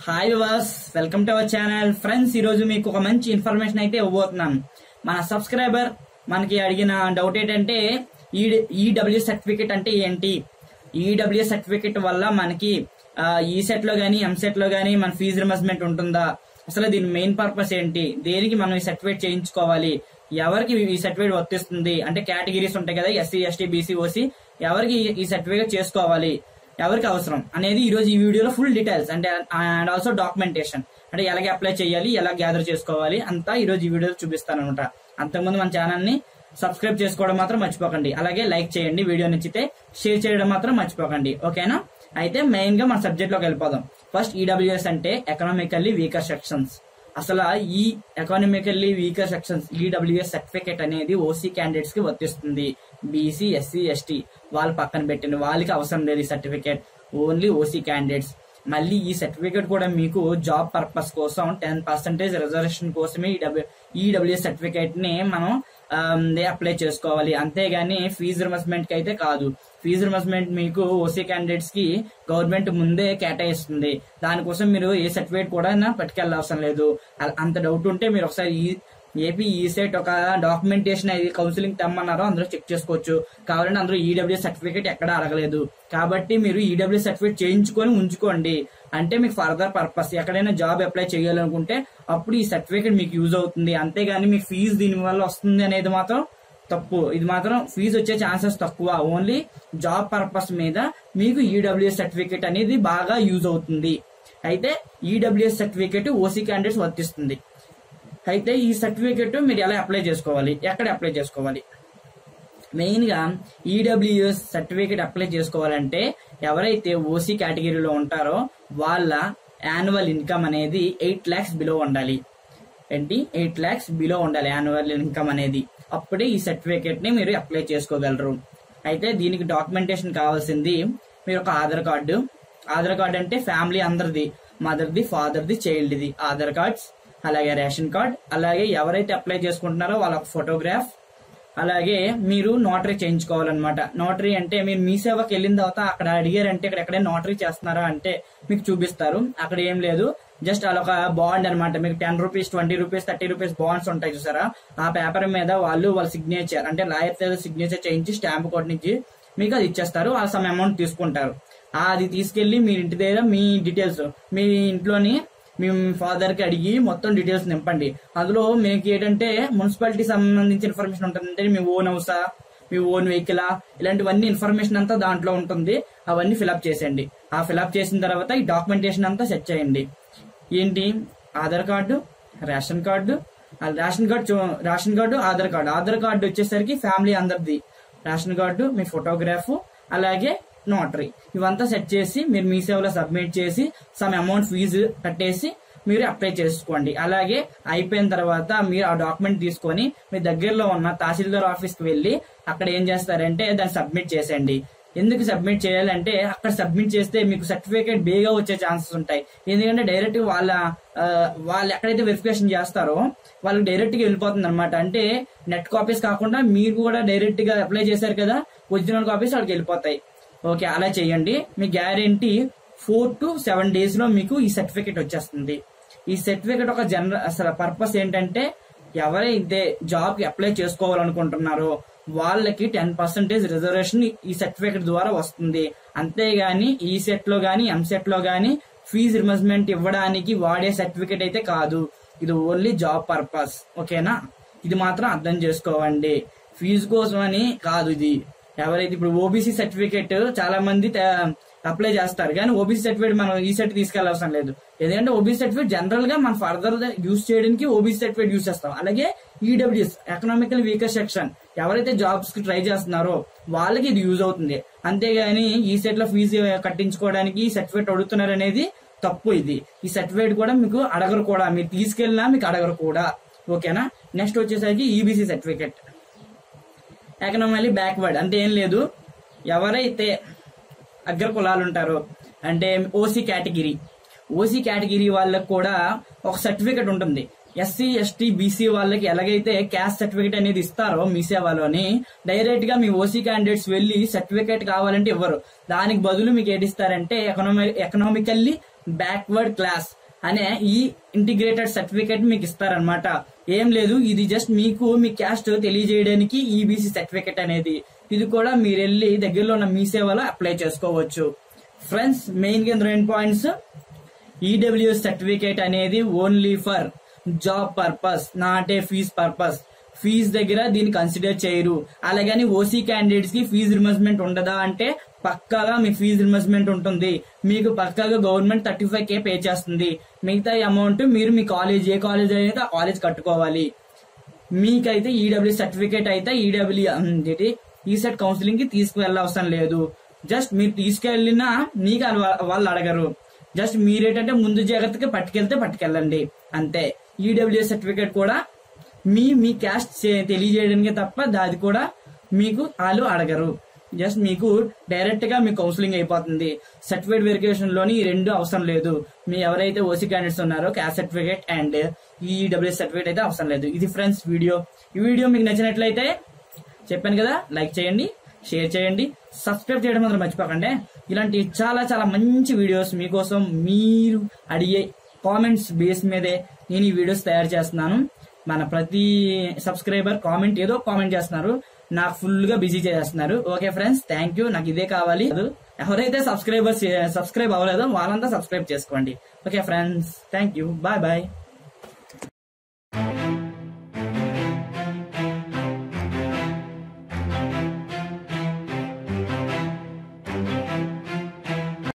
hi వాస్ welcome to our channel friends ఈ రోజు మీకు ఒక మంచి ఇన్ఫర్మేషన్ అయితే ఇవ్వబోతున్నాను మన సబ్స్క్రైబర్ మనకి అడిగిన డౌట్ ఏంటంటే ఈడబ్ల్యూ సర్టిఫికేట్ అంటే ఏంటి ఈడబ్ల్యూ సర్టిఫికేట్ వల్ల మనకి ఈ సెట్ లో గానీ ఎంసెట్ లో గానీ మన ఫీజు రిమర్స్మెంట్ ఉంటుందా అసలు దీని మెయిన్ పర్పస్ ఏంటి దేనికి మనం ఈ సర్టిఫికేట్ చేయించుకోవాలి ఎవరికి ఈ సర్టిఫికేట్ వర్తిస్తుంది అంటే కేటగిరీస్ ఉంటాయి కదా ఎస్సీ ఎస్టీ బీసీ ఓసీ ఎవరికి ఈ- ఈ సర్టిఫికేట్ చేసుకోవాలి ఎవరికి అవసరం అనేది ఈ రోజు ఈ వీడియోలో ఫుల్ డీటెయిల్స్ అంటే అండ్ ఆల్సో డాక్యుమెంటేషన్ అంటే ఎలాగ అప్లై చేయాలి ఎలా గ్యాదర్ చేసుకోవాలి అంతా ఈ రోజు ఈ వీడియోలో చూపిస్తాను అనమాట అంతకుముందు మన ఛానల్ ని సబ్స్క్రైబ్ చేసుకోవడం మాత్రం మర్చిపోకండి అలాగే లైక్ చేయండి వీడియో నచ్చితే షేర్ చేయడం మాత్రం మర్చిపోకండి ఓకేనా అయితే మెయిన్ గా మన సబ్జెక్ట్ లోకి వెళ్ళిపోదాం ఫస్ట్ ఈడబ్ల్యూఎస్ అంటే ఎకనామికల్లీ వీకర్ సెక్షన్స్ అసలు ఈ economically weaker sections EWS certificate అనేది ఓసీ క్యాండిడేట్స్ కి వర్తిస్తుంది బీసీ ఎస్సీ ఎస్టీ వాళ్ళు పక్కన పెట్టింది వాళ్ళకి అవసరం లేదు ఈ సర్టిఫికేట్ ఓన్లీ ఓసీ క్యాండిడేట్స్ మళ్ళీ ఈ సర్టిఫికేట్ కూడా మీకు జాబ్ పర్పస్ కోసం టెన్ పర్సెంటేజ్ రిజర్వేషన్ కోసమే ఈ ఈడబ్ల్యూఎస్ సర్టిఫికేట్ ని మనం అప్లై చేసుకోవాలి అంతేగాని ఫీజు రిమర్స్మెంట్ కి అయితే కాదు ఫీజు రిమర్స్మెంట్ మీకు ఓసీ క్యాండిడేట్స్ కి గవర్నమెంట్ ముందే కేటాయిస్తుంది దానికోసం మీరు ఏ సర్టిఫికేట్ కూడా పట్టుకెళ్ళవసరం లేదు అ- అంత డౌట్ ఉంటే మీరు ఒకసారి ఈ ఏపీ ఈ సెట్ ఒక డాక్యుమెంటేషన్ అది కౌన్సిలింగ్ తెమ్మన్నారో అందులో చెక్ చేసుకోవచ్చు కావాలంటే అందులో ఈడబ్ల్యూ సర్టిఫికేట్ ఎక్కడ అడగలేదు కాబట్టి మీరు ఈడబ్ల్యూ సర్టిఫికేట్ చేయించుకొని ఉంచుకోండి అంటే మీకు ఫర్దర్ పర్పస్ ఎక్కడైనా జాబ్ అప్లై చేయాలనుకుంటే అప్పుడు ఈ సర్టిఫికేట్ మీకు యూజ్ అవుతుంది అంతేగాని మీకు ఫీజు దీని వల్ల వస్తుంది అనేది మాత్రం తప్పు ఇది మాత్రం ఫీజు వచ్చే ఛాన్సెస్ తక్కువ ఓన్లీ జాబ్ పర్పస్ మీద మీకు ఈడబ్ల్యూఎస్ సర్టిఫికేట్ అనేది బాగా యూజ్ అవుతుంది అయితే ఈడబ్ల్యూఎస్ సర్టిఫికేట్ ఓసీ క్యాండిడేట్స్ వర్తిస్తుంది అయితే ఈ సర్టిఫికేట్ మీరు ఎలా అప్లై చేసుకోవాలి ఎక్కడ అప్లై చేసుకోవాలి మెయిన్ గా ఈడబ్ల్యూఎస్ సర్టిఫికేట్ అప్లై చేసుకోవాలంటే ఎవరైతే ఓసీ కేటగిరీలో ఉంటారో వాళ్ళ యాన్యువల్ ఇన్కమ్ అనేది ఎయిట్ లాక్స్ బిలో ఉండాలి ఏంటి ఎయిట్ లాక్స్ బిలో ఉండాలి యాన్యువల్ ఇన్కమ్ అనేది అప్పుడే ఈ సర్టిఫికేట్ ని మీరు అప్లై చేసుకోగలరు అయితే దీనికి డాక్యుమెంటేషన్ కావాల్సింది మీరు ఒక ఆధార్ కార్డు ఆధార్ కార్డు అంటే ఫ్యామిలీ అందరిది మదర్ది ఫాదర్ది చైల్డ్ది ఆధార్ కార్డ్స్ అలాగే రేషన్ కార్డ్ అలాగే ఎవరైతే అప్లై చేసుకుంటున్నారో వాళ్ళ ఫోటోగ్రాఫ్ అలాగే మీరు నోటరీ చేయించుకోవాలన్నమాట నోటరీ అంటే మీరు మీ సేవకి వెళ్ళిన తర్వాత అక్కడ అడిగారంటే ఇక్కడ ఎక్కడైనా నోటరీ చేస్తున్నారా అంటే మీకు చూపిస్తారు అక్కడ ఏం లేదు జస్ట్ అలా ఒక బాండ్ అనమాట మీకు ten rupees twenty rupees thirty rupees bonds ఉంటాయి చూసారా ఆ పేపర్ మీద వాళ్ళు వాళ్ళ సిగ్నేచర్ అంటే లాయర్ సిగ్నేచర్ చేయించి స్టాంప్ కొట్టించి మీకు అది ఇచ్చేస్తారు ఆ సమ్ అమౌంట్ తీసుకుంటారు ఆ అది తీసుకెళ్లి మీ ఇంటి దగ్గర మీ డీటెయిల్స్ మీ ఇంట్లోని మీ ఫాదర్ కి అడిగి మొత్తం డీటెయిల్స్ నింపండి అందులో మీకు ఏంటంటే మున్సిపాలిటీ సంబంధించిన ఇన్ఫర్మేషన్ ఉంటుంది అంటే మీ ఓన్ హౌసా మీ ఓన్ వెహికల్ ఇలాంటివన్నీ ఇన్ఫర్మేషన్ అంతా దాంట్లో ఉంటుంది అవన్నీ ఫిలప్ చేసేయండి ఆ ఫిలప్ చేసిన తర్వాత ఈ డాక్యుమెంటేషన్ అంతా సెట్ చేయండి ఏంటి ఆధార్ కార్డు రేషన్ కార్డు ఆ రేషన్ కార్డు చూ- ration card Aadhaar card Aadhaar card వచ్చేసరికి ఫ్యామిలీ అందరిది రేషన్ కార్డు మీ ఫోటోగ్రాఫ్ అలాగే నోటరీ ఇవంతా సెట్ చేసి మీరు మీ సేవలో సబ్మిట్ చేసి సమ్ అమౌంట్ ఫీజు కట్టేసి మీరు అప్లై చేసుకోండి అలాగే అయిపోయిన తర్వాత మీరు ఆ డాక్యుమెంట్ తీసుకొని మీ దగ్గరలో ఉన్న తహసీల్దార్ ఆఫీస్ కి వెళ్ళి అక్కడ ఏం చేస్తారంటే దాన్ని సబ్మిట్ చేసేయండి ఎందుకు సబ్మిట్ చేయాలంటే అక్కడ సబ్మిట్ చేస్తే మీకు సర్టిఫికేట్ బేగా వచ్చే ఛాన్సెస్ ఉంటాయి ఎందుకంటే డైరెక్ట్ వాళ్ళ ఆ, వాళ్ళు ఎక్కడైతే వెరిఫికేషన్ చేస్తారో వాళ్ళకి డైరెక్ట్ గా వెళ్ళిపోతుంది అనమాట అంటే నెట్ కాపీస్ కాకుండా మీరు కూడా డైరెక్ట్ గా అప్లై చేశారు కదా ఒరిజినల్ కాపీస్ వాళ్ళకి వెళ్ళిపోతాయి ఓకే అలా చేయండి మీ guarantee four to seven days లో మీకు ఈ సర్టిఫికేట్ వచ్చేస్తుంది ఈ సర్టిఫికేట్ ఒక జనరల్ అసలు పర్పస్ ఏంటంటే ఎవరైతే జాబ్ కి అప్లై చేసుకోవాలనుకుంటున్నారో వాళ్ళకి టెన్ పర్సెంటేజ్ రిజర్వేషన్ ఈ సర్టిఫికేట్ ద్వారా వస్తుంది అంతేగాని ఈ సెట్ లో గానీ ఎంసెట్ లో గానీ ఫీజు రిమర్స్మెంట్ ఇవ్వడానికి వాడే సర్టిఫికేట్ అయితే కాదు ఇది ఓన్లీ జాబ్ పర్పస్ ఓకేనా ఇది మాత్రం అర్థం చేసుకోవండి ఫీజు కోసం అని కాదు ఇది ఎవరైతే ఇప్పుడు ఓబీసీ సర్టిఫికేట్ చాలా మంది అప్లై చేస్తారు కానీ ఓబీసీ సర్టిఫికేట్ మనం ఈ సెట్ తీసుకెళ్లవసరం లేదు ఎందుకంటే ఓబీసీ సర్టిఫికేట్ జనరల్ గా మనం ఫర్దర్ యూస్ చేయడానికి ఓబీసీ సర్టిఫికేట్ యూస్ చేస్తాం అలాగే ఈడబ్ల్యూఎస్ ఎకనామికల్ వీకర్ సెక్షన్ ఎవరైతే జాబ్స్ కి ట్రై చేస్తున్నారో వాళ్ళకి ఇది యూజ్ అవుతుంది అంతేగాని ఈ సెట్ లో ఫీజు కట్టించుకోవడానికి ఈ సర్టిఫికేట్ అడుగుతున్నారు అనేది తప్పు ఇది ఈ సర్టిఫికేట్ కూడా మీకు అడగరు కూడా మీరు తీసుకెళ్ళినా మీకు అడగరు కూడా ఓకేనా నెక్స్ట్ వచ్చేసరికి ఈబీసీ సర్టిఫికేట్ ఎకనామికలీ బ్యాక్వర్డ్ అంటే ఏం లేదు ఎవరైతే అగ్ర కులాలు ఉంటారో అంటే ఓసీ కేటగిరీ ఓసీ కేటగిరీ వాళ్ళకి కూడా ఒక సర్టిఫికేట్ ఉంటుంది ఎస్సీ ఎస్టీ బీసీ వాళ్ళకి ఎలాగైతే క్యాస్ట్ సర్టిఫికేట్ అనేది ఇస్తారో మీ సేవలోని డైరెక్ట్ గా మీ ఓసీ క్యాండిడేట్స్ వెళ్ళి సర్టిఫికేట్ కావాలంటే ఇవ్వరు దానికి బదులు మీకు ఏడిస్తారంటే ఎకనామి ఎకనామికల్లీ బ్యాక్వర్డ్ క్లాస్ అనే ఈ ఇంటిగ్రేటెడ్ సర్టిఫికేట్ మీకు ఇస్తారనమాట ఏం లేదు ఇది జస్ట్ మీకు మీ క్యాస్ట్ తెలియజేయడానికి ఈబీసీ సర్టిఫికేట్ అనేది ఇది కూడా మీరు వెళ్ళి దగ్గరలో ఉన్న మీ సేవలో అప్లై చేసుకోవచ్చు ఫ్రెండ్స్ మెయిన్ గా రెండు పాయింట్స్ ఈడబ్ల్యూ సర్టిఫికేట్ అనేది only for job purpose not a fee purpose fee దగ్గర దీన్ని కన్సిడర్ చేయరు అలాగని ఓసీ క్యాండిడేట్స్ కి ఫీజు రిమర్స్మెంట్ ఉండదా అంటే పక్కాగా మీ ఫీజు రిమర్స్మెంట్ ఉంటుంది మీకు పక్కాగా government thirty five K pay చేస్తుంది మిగతా అమౌంట్ మీరు మీ కాలేజ్ ఏ కాలేజ్ అయితే ఆ కాలేజ్ కట్టుకోవాలి మీకైతే ఈడబ్ల్యూ సర్టిఫికేట్ అయితే ఈడబ్ల్యూ ఏంటి ఈసెట్ కౌన్సిలింగ్ కి తీసుకువెళ్ళవసరం లేదు జస్ట్ మీరు తీసుకెళ్ళినా మీకు అల- వాళ్ళు అడగరు జస్ట్ మీరేంటంటే ముందు జాగ్రత్తగా పట్టుకెళ్తే పట్టుకెళ్ళండి అంతే ఈడబ్ల్యూ సర్టిఫికేట్ కూడా మీ మీ క్యాస్ట్ చే- తెలియజేయడానికి తప్ప అది కూడా మీకు వాళ్ళు అడగరు జస్ట్ మీకు డైరెక్ట్ గా మీ కౌన్సిలింగ్ అయిపోతుంది సర్టిఫికేట్ వెరిఫికేషన్ లోని ఈ రెండు అవసరం లేదు మీ ఎవరైతే ఓసీ క్యాండిడేట్స్ ఉన్నారో caste certificate and E WS certificate అయితే అవసరం లేదు ఇది ఫ్రెండ్స్ వీడియో ఈ వీడియో మీకు నచ్చినట్లయితే చెప్పాను కదా లైక్ చేయండి షేర్ చేయండి సబ్స్క్రైబ్ చేయడం మాత్రం మర్చిపోకండి ఇలాంటి చాలా చాలా మంచి వీడియోస్ మీకోసం మీరు అడిగే కామెంట్స్ బేస్ మీదే నేను ఈ వీడియోస్ తయారు చేస్తున్నాను మన ప్రతి సబ్స్క్రైబర్ కామెంట్ ఏదో కామెంట్ చేస్తున్నారు నాకు ఫుల్ గా బిజీ చేస్తున్నారు ఓకే ఫ్రెండ్స్ థ్యాంక్ యూ నాకు ఇదే కావాలి ఎవరైతే సబ్స్క్రైబర్స్ సబ్స్క్రైబ్ అవ్వలేదో వాళ్ళంతా సబ్స్క్రైబ్ చేసుకోండి okay friends thank you bye bye